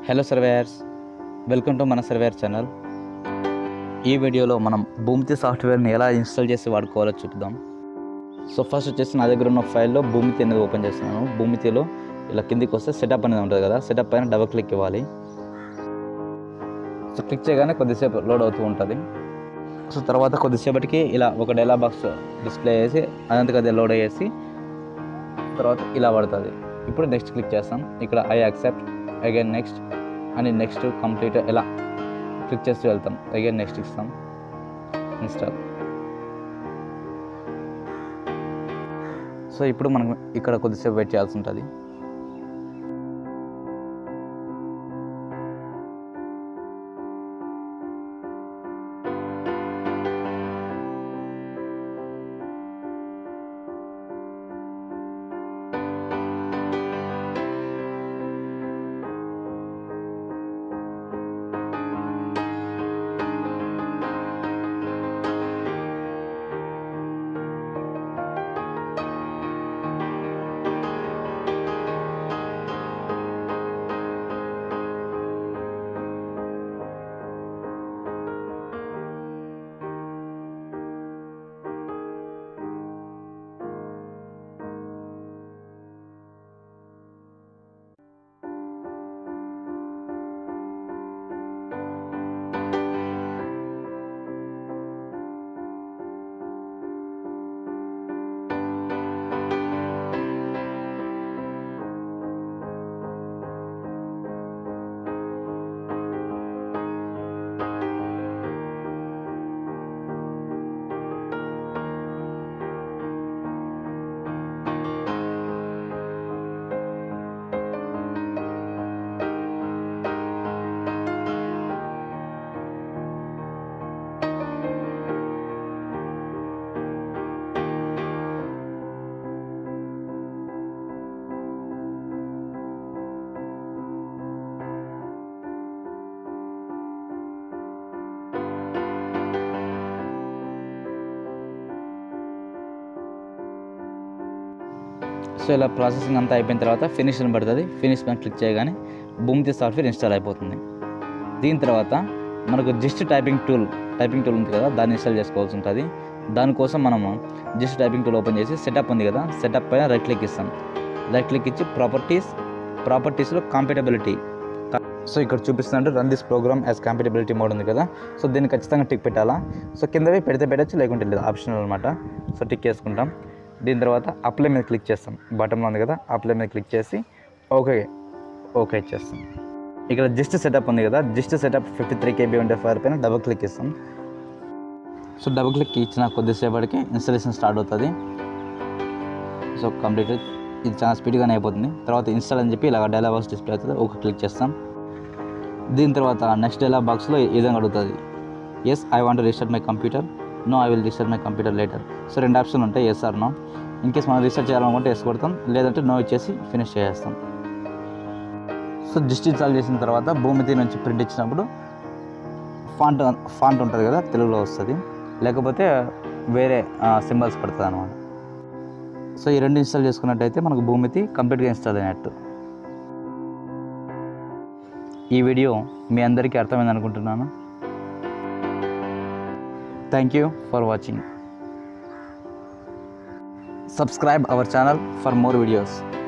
hello surveyors welcome to మన surveyor channel ఈ వీడియోలో మనం భూమితి సాఫ్ట్వేర్ని ఎలా ఇన్స్టాల్ చేసి వాడుకోవాలో చూద్దాం సో ఫస్ట్ వచ్చేసి నా దగ్గర ఉన్న ఫైల్లో భూమితి అనేది ఓపెన్ చేస్తున్నాను భూమితిలో ఇలా కిందికి వస్తే సెటప్ అనేది ఉంటుంది కదా సెటప్ పైన డబుల్ క్లిక్ ఇవ్వాలి సో క్లిక్ చేయగానే కొద్దిసేపు లోడ్ అవుతూ ఉంటుంది సో తర్వాత కొద్దిసేపటికి ఇలా ఒక డైలా బాక్స్ డిస్ప్లే చేసి అదంతకు అదే లోడ్ అయ్యేసి తర్వాత ఇలా పడుతుంది ఇప్పుడు నెక్స్ట్ క్లిక్ చేస్తాం ఇక్కడ ఐ యాక్సెప్ట్ అగైన్ నెక్స్ట్ అని నెక్స్ట్ కంప్లీట్ ఇలా క్లిక్ చేస్తూ వెళ్తాం అగైన్ నెక్స్ట్ ఇస్తాం ఇన్స్టాల్ సో ఇప్పుడు మనం ఇక్కడ కొద్దిసేపు వెయిట్ చేయాల్సి ఉంటుంది సో ఇలా ప్రాసెసింగ్ అంతా అయిపోయిన తర్వాత ఫినిష్ అని పడుతుంది ఫినిష్ పైన క్లిక్ చేయగానే భూమితి సాఫ్ట్వేర్ ఇన్స్టాల్ అయిపోతుంది దీని తర్వాత మనకు just typing tool typing tool ఉంది కదా దాన్ని ఇన్స్టాల్ చేసుకోవాల్సి ఉంటుంది దానికోసం మనము జస్ట్ టైపింగ్ టూల్ ఓపెన్ చేసి సెటప్ ఉంది కదా సెటప్ పైన రైట్ క్లిక్ ఇస్తాం రైట్ క్లిక్ ఇచ్చి ప్రాపర్టీస్ ప్రాపర్టీస్లో కాంపిటబిలిటీ సో ఇక్కడ చూపిస్తున్నట్టు run this program as compatibility mode ఉంది కదా సో దీన్ని ఖచ్చితంగా టిక్ పెట్టాలా సో కిందవి పెడితే పెట్టచ్చు లేకుంటే లేదు ఆప్షనల్ అనమాట సో టిక్ చేసుకుంటాం దీని తర్వాత అప్లై మీద క్లిక్ చేస్తాం బటన్లో ఉంది కదా అప్లై మీద క్లిక్ చేసి ఓకే ఓకే ఇచ్చేస్తాం ఇక్కడ జస్ట్ సెటప్ ఉంది కదా just setup fifty three KB ఉండే ఫైర్ పైన డబుల్ క్లిక్ ఇస్తాం సో డబుల్ క్లిక్ ఇచ్చిన కొద్దిసేపటికి ఇన్స్టాలేషన్ స్టార్ట్ అవుతుంది సో కంప్లీట్ ఇది చాలా స్పీడ్గానే అయిపోతుంది తర్వాత ఇన్స్టాల్ అని చెప్పి ఇలా డైలా బాక్స్ డిస్ప్లే అవుతుంది ఒక క్లిక్ చేస్తాం దీని తర్వాత నెక్స్ట్ డైలా బాక్స్లో ఈ విధంగా అడుగుతుంది yes I want register my computer no I will register my computer later so రెండు ఆప్షన్లు ఉంటాయి yes or no in case మనం రిజిస్టర్ చేయాలనుకుంటే ఎస్ కొడతాం లేదంటే నో ఇచ్చేసి ఫినిష్ చేసేస్తాం సో జస్ట్ ఇన్స్టాల్ చేసిన తర్వాత భూమితి నుంచి ప్రింట్ ఇచ్చినప్పుడు ఫాంట్ ఫాంట్ ఉంటుంది కదా తెలుగులో వస్తుంది లేకపోతే వేరే సింబల్స్ పడుతుంది అనమాట సో ఈ రెండు ఇన్స్టాల్ చేసుకున్నట్టయితే మనకు భూమితి కంప్లీట్గా ఇన్స్టాల్ అయినట్టు ఈ వీడియో మీ అందరికీ అర్థమైంది అనుకుంటున్నాను thank you for watching subscribe our channel for more videos